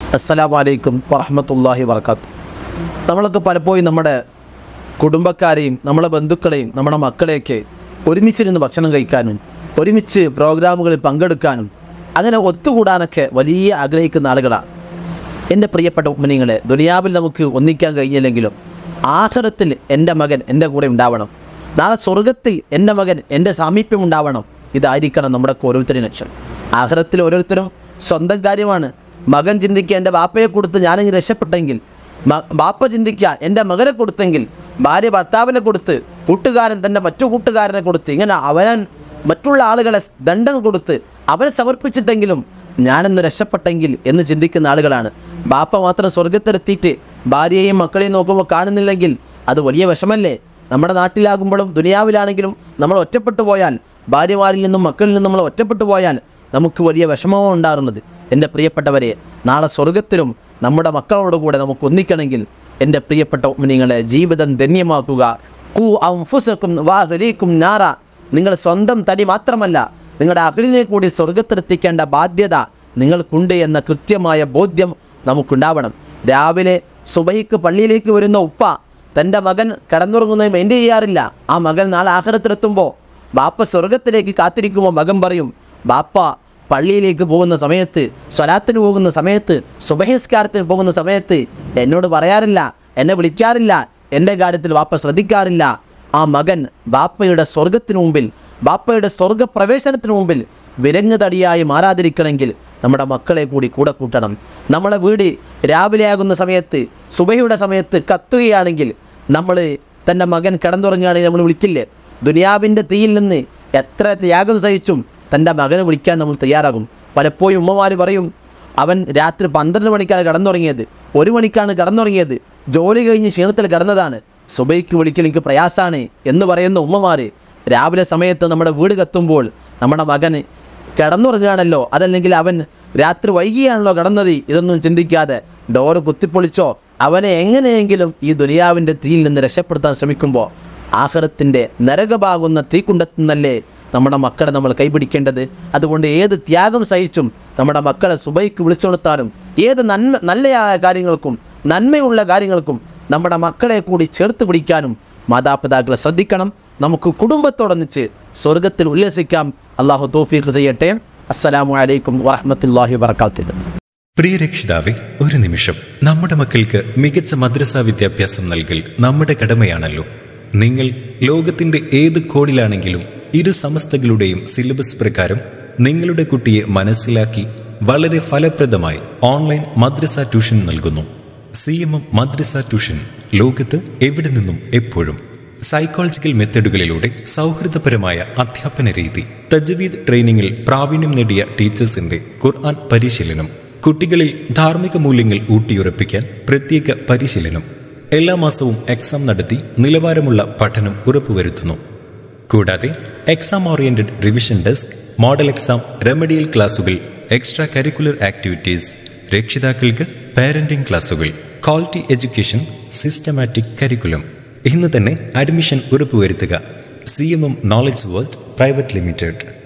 അസ്സലാമു അലൈക്കും വറഹമത്തല്ലാഹി വർക്കാത്തു നമ്മളൊക്കെ പലപ്പോഴും നമ്മുടെ കുടുംബക്കാരെയും നമ്മുടെ ബന്ധുക്കളെയും നമ്മുടെ മക്കളെയൊക്കെ ഒരുമിച്ചിരുന്ന് ഭക്ഷണം കഴിക്കാനും ഒരുമിച്ച് പ്രോഗ്രാമുകളിൽ പങ്കെടുക്കാനും അങ്ങനെ ഒത്തുകൂടാനൊക്കെ വലിയ ആഗ്രഹിക്കുന്ന ആളുകളാണ് എൻ്റെ പ്രിയപ്പെട്ട ഉമ്മനിങ്ങളെ ദുനിയാവിൽ നമുക്ക് ഒന്നിക്കാൻ കഴിഞ്ഞില്ലെങ്കിലും ആഹ്റത്തിൽ എൻ്റെ മകൻ എൻ്റെ കൂടെ ഉണ്ടാവണം നാളെ സ്വർഗത്തിൽ എൻ്റെ മകൻ എൻ്റെ സാമീപ്യം ഉണ്ടാവണം ഇതായിരിക്കണം നമ്മുടെ ഓരോരുത്തരുടെ ലക്ഷ്യം ആഹ്റത്തിൽ ഓരോരുത്തരും സ്വന്തം കാര്യമാണ് മകൻ ചിന്തിക്കുക എൻ്റെ ബാപ്പയെ കൊടുത്ത് ഞാനിങ്ങനെ രക്ഷപ്പെട്ടെങ്കിൽ മ- ബാപ്പ ചിന്തിക്കുക എൻ്റെ മകനെ കൊടുത്തെങ്കിൽ ഭാര്യ ഭർത്താവിനെ കൊടുത്ത് കൂട്ടുകാരൻ തൻ്റെ മറ്റു കൂട്ടുകാരനെ കൊടുത്ത് ഇങ്ങനെ അവൻ മറ്റുള്ള ആളുകളെ ദണ്ഡം കൊടുത്ത് അവനെ സമർപ്പിച്ചിട്ടെങ്കിലും ഞാനെന്ന് രക്ഷപ്പെട്ടെങ്കിൽ എന്ന് ചിന്തിക്കുന്ന ആളുകളാണ് ബാപ്പ മാത്രം സ്വർഗത്തിലെത്തിയിട്ട് ഭാര്യയെയും മക്കളെയും നോക്കുമ്പോൾ കാണുന്നില്ലെങ്കിൽ അത് വലിയ വിഷമല്ലേ നമ്മുടെ നാട്ടിലാകുമ്പോഴും ദുനിയാവിലാണെങ്കിലും നമ്മൾ ഒറ്റപ്പെട്ടു പോയാൽ ഭാര്യമാരിൽ നിന്നും മക്കളിൽ നിന്നും നമ്മൾ ഒറ്റപ്പെട്ടു പോയാൽ നമുക്ക് വലിയ വിഷമവും ഉണ്ടാകുന്നത് എൻ്റെ പ്രിയപ്പെട്ടവരെ നാളെ സ്വർഗത്തിലും നമ്മുടെ മക്കളോട് കൂടെ നമുക്ക് ഒന്നിക്കണമെങ്കിൽ എൻ്റെ പ്രിയപ്പെട്ട നിങ്ങളെ ജീവിതം ധന്യമാക്കുക കൂ അംഫുസക്കും വാഹരീക്കും നാറ നിങ്ങൾ സ്വന്തം തടി മാത്രമല്ല നിങ്ങളുടെ അഖിലിനെ കൂടി സ്വർഗത്തിലെത്തിക്കേണ്ട ബാധ്യത നിങ്ങൾക്കുണ്ട് എന്ന കൃത്യമായ ബോധ്യം നമുക്കുണ്ടാവണം രാവിലെ സുബഹിക്ക് പള്ളിയിലേക്ക് വരുന്ന ഉപ്പ തൻ്റെ മകൻ കിടന്നുറങ്ങുന്നത് മെയിൻ്റെ ചെയ്യാറില്ല ആ മകൻ നാളെ ആഹാരത്തിലെത്തുമ്പോൾ ബാപ്പ സ്വർഗത്തിലേക്ക് കാത്തിരിക്കുമ്പോൾ മകൻ പറയും ബാപ്പ പള്ളിയിലേക്ക് പോകുന്ന സമയത്ത് സ്വലാത്തിന് പോകുന്ന സമയത്ത് സുബഹിസ്കാരത്തിന് പോകുന്ന സമയത്ത് എന്നോട് പറയാറില്ല എന്നെ വിളിക്കാറില്ല എൻ്റെ കാര്യത്തിൽ ബാപ്പ ശ്രദ്ധിക്കാറില്ല ആ മകൻ ബാപ്പയുടെ സ്വർഗത്തിനു മുമ്പിൽ ബാപ്പയുടെ സ്വർഗപ്രവേശനത്തിനു മുമ്പിൽ വിരങ്ങ് തടിയായി മാറാതിരിക്കണമെങ്കിൽ നമ്മുടെ മക്കളെ കൂടി കൂടെ കൂട്ടണം നമ്മളെ വീട് രാവിലെ ആകുന്ന സമയത്ത് സുബഹിയുടെ സമയത്ത് കത്തുകയാണെങ്കിൽ നമ്മൾ തൻ്റെ മകൻ കിടന്നുറങ്ങുകയാണെങ്കിൽ നമ്മൾ വിളിക്കില്ലേ ദുനിയാവിൻ്റെ തീയിൽ നിന്ന് എത്ര ത്യാഗം സഹിച്ചും തൻ്റെ മകനെ വിളിക്കാൻ നമ്മൾ തയ്യാറാകും പലപ്പോഴും ഉമ്മമാർ പറയും അവൻ രാത്രി പന്ത്രണ്ട് മണിക്കാണ് കിടന്നുറങ്ങിയത് ഒരു മണിക്കാണ് കിടന്നുറങ്ങിയത് ജോലി കഴിഞ്ഞ് ക്ഷീണത്തിൽ കിടന്നതാണ് സുബൈക്ക് വിളിക്കൽ എനിക്ക് പ്രയാസാണ് എന്ന് പറയുന്ന ഉമ്മമാർ രാവിലെ സമയത്ത് നമ്മുടെ വീട് കത്തുമ്പോൾ നമ്മുടെ മകന് കിടന്നുറങ്ങുകയാണല്ലോ അതല്ലെങ്കിൽ അവൻ രാത്രി വൈകിയാണല്ലോ കിടന്നത് ഇതൊന്നും ചിന്തിക്കാതെ ഡോറ് കുത്തിപ്പൊളിച്ചോ അവനെ എങ്ങനെയെങ്കിലും ഈ ദുനിയാവിൻ്റെ തീയിൽ നിന്ന് രക്ഷപ്പെടുത്താൻ ശ്രമിക്കുമ്പോൾ ആഹ്റത്തിൻ്റെ നരകമാകുന്ന തീക്കുണ്ടത്തു നിന്നല്ലേ നമ്മുടെ മക്കളെ നമ്മൾ കൈപിടിക്കേണ്ടത് അതുകൊണ്ട് ഏത് ത്യാഗം സഹിച്ചും നമ്മുടെ മക്കളെ സുബൈക്ക് വിളിച്ചുണർത്താനും ഏത് നന്മ നല്ലയായ കാര്യങ്ങൾക്കും നന്മയുള്ള കാര്യങ്ങൾക്കും നമ്മുടെ മക്കളെ കൂടി ചേർത്ത് പിടിക്കാനും മാതാപിതാക്കളെ ശ്രദ്ധിക്കണം നമുക്ക് കുടുംബത്തോടൊന്നിച്ച് സ്വർഗത്തിൽ ഉല്ലസിക്കാം അള്ളാഹു തോഫീഖ് ചെയ്യട്ടെ അസ്സലാമു അലൈക്കും വറഹമത്തല്ലാഹി വർക്കാത്തു പ്രിയ രക്ഷിതാവെ ഒരു നിമിഷം നമ്മുടെ മക്കൾക്ക് മികച്ച മദ്രസ വിദ്യാഭ്യാസം നൽകൽ നമ്മുടെ കടമയാണല്ലോ നിങ്ങൾ ലോകത്തിന്റെ ഏത് കോണിലാണെങ്കിലും ഇരു സമസ്തകളുടെയും സിലബസ് പ്രകാരം നിങ്ങളുടെ കുട്ടിയെ മനസ്സിലാക്കി വളരെ ഫലപ്രദമായി ഓൺലൈൻ മദ്രസ ട്യൂഷൻ നൽകുന്നു സി എം എം മദ്രസ ട്യൂഷൻ ലോകത്ത് എവിടെ നിന്നും എപ്പോഴും സൈക്കോളജിക്കൽ മെത്തഡുകളിലൂടെ സൗഹൃദപരമായ അധ്യാപന രീതി തജ്വീദ് ട്രെയിനിങ്ങിൽ പ്രാവീണ്യം നേടിയ ടീച്ചേഴ്സിന്റെ ഖുർആൻ പരിശീലനം കുട്ടികളിൽ ധാർമ്മിക മൂല്യങ്ങൾ ഊട്ടിയുറപ്പിക്കാൻ പ്രത്യേക പരിശീലനം എല്ലാ മാസവും എക്സാം നടത്തി നിലവാരമുള്ള പഠനം ഉറപ്പുവരുത്തുന്നു കൂടാതെ exam oriented revision desk model exam remedial ക്ലാസുകൾ എക്സ്ട്രാ കരിക്കുലർ ആക്ടിവിറ്റീസ് രക്ഷിതാക്കൾക്ക് പാരന്റിംഗ് ക്ലാസുകൾ ക്വാളിറ്റി എഡ്യൂക്കേഷൻ സിസ്റ്റമാറ്റിക് കരിക്കുലം ഇന്ന് തന്നെ അഡ്മിഷൻ ഉറപ്പുവരുത്തുക C M M knowledge world private limited